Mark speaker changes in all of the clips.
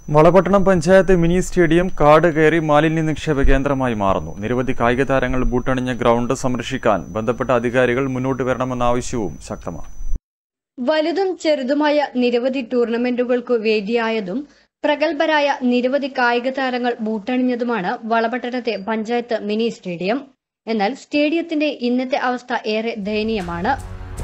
Speaker 1: Valapattanam panchayat mini stadium കാട് കയറി മാലിന്യ നിക്ഷേപ കേന്ദ്രമായി മാറുന്നു നിരവധി കായിക താരങ്ങൾ ബൂട്ടണിഞ്ഞ ഗ്രൗണ്ട് സംരക്ഷിക്കാൻ ബന്ധപ്പെട്ട അധികാരികൾ മുന്നോട്ട് വരണമെന്ന ആവശ്യവും ശക്തമാണ്
Speaker 2: വലുതും ചെറുതുമായ നിരവധി ടൂർണമെന്റുകൾക്കു വേദിയായതും പ്രഗത്ഭരായ നിരവധി കായിക താരങ്ങൾ ബൂട്ടണിഞ്ഞതുമാണ് വളപട്ടണത്തെ പഞ്ചായത്ത് മിനി സ്റ്റേഡിയം എന്നാൽ സ്റ്റേഡിയത്തിന്റെ ഇന്നത്തെ അവസ്ഥ ഏറെ ദയനീയമാണ്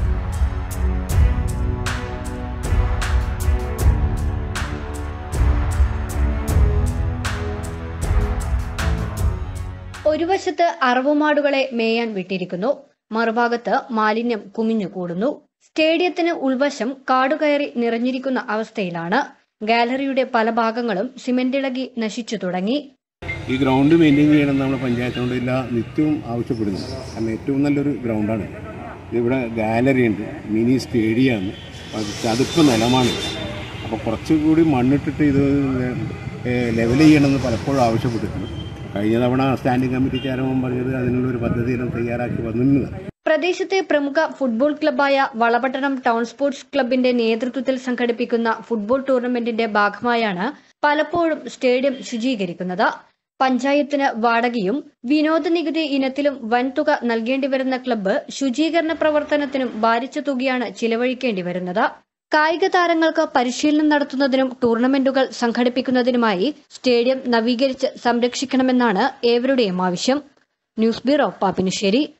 Speaker 2: ഒരു വശത്ത് അറവുമാടുകളെ മേയാൻ വിട്ടിരിക്കുന്നു മറുഭാഗത്ത് മാലിന്യം കുമിഞ്ഞുകൂടുന്നു സ്റ്റേഡിയത്തിന് ഉൾവശം കാടുകയറി നിറഞ്ഞിരിക്കുന്ന അവസ്ഥയിലാണ് ഗാലറിയുടെ പല ഭാഗങ്ങളും സിമന്റിളകി നശിച്ചു തുടങ്ങി
Speaker 3: ഈ ഗ്രൗണ്ട് മെയിൻറ്റെയിൻ ചെയ്യണം നമ്മൾ പഞ്ചായത്തിനോട് എല്ലാ നിത്യവും ആവശ്യപ്പെടുന്നു കാരണം ഏറ്റവും നല്ലൊരു ഗ്രൗണ്ടാണ് ഇവിടെ ഗാലറി ഉണ്ട് മിനി സ്റ്റേഡിയമാണ് അത് ചതുപ്പ് നിലമാണ് അപ്പോൾ കുറച്ചുകൂടി മണ്ണിട്ടിട്ട് ഇത് ലെവൽ ചെയ്യണമെന്ന് പലപ്പോഴും ആവശ്യപ്പെട്ടിട്ടുണ്ട് കഴിഞ്ഞ തവണ സ്റ്റാൻഡിംഗ് കമ്മിറ്റി ചെയർമാൻ പറഞ്ഞത് അതിനുള്ളൊരു പദ്ധതിയെല്ലാം തയ്യാറാക്കി വന്നിരുന്നതാണ്
Speaker 2: പ്രദേശത്തെ പ്രമുഖ ഫുട്ബോൾ ക്ലബ്ബായ വളപട്ടണം ടൗൺ സ്പോർട്സ് ക്ലബിന്റെ നേതൃത്വത്തിൽ സംഘടിപ്പിക്കുന്ന ഫുട്ബോൾ ടൂർണമെന്റിന്റെ ഭാഗമായാണ് പലപ്പോഴും സ്റ്റേഡിയം ശുചീകരിക്കുന്നത് പഞ്ചായത്തിന് വാടകയും വിനോദ നികുതി ഇനത്തിലും വൻതുക നൽകേണ്ടി വരുന്ന ക്ലബ്ബ് ശുചീകരണ പ്രവർത്തനത്തിനും ഭാരിച്ച തുകയാണ് ചിലവഴിക്കേണ്ടി വരുന്നത് കായിക താരങ്ങൾക്ക് പരിശീലനം നടത്തുന്നതിനും ടൂർണമെന്റുകൾ സംഘടിപ്പിക്കുന്നതിനുമായി സ്റ്റേഡിയം നവീകരിച്ച് സംരക്ഷിക്കണമെന്നാണ് ഏവരുടെയും ആവശ്യം ന്യൂസ് ബ്യൂറോ പാപ്പിനിശ്ശേരി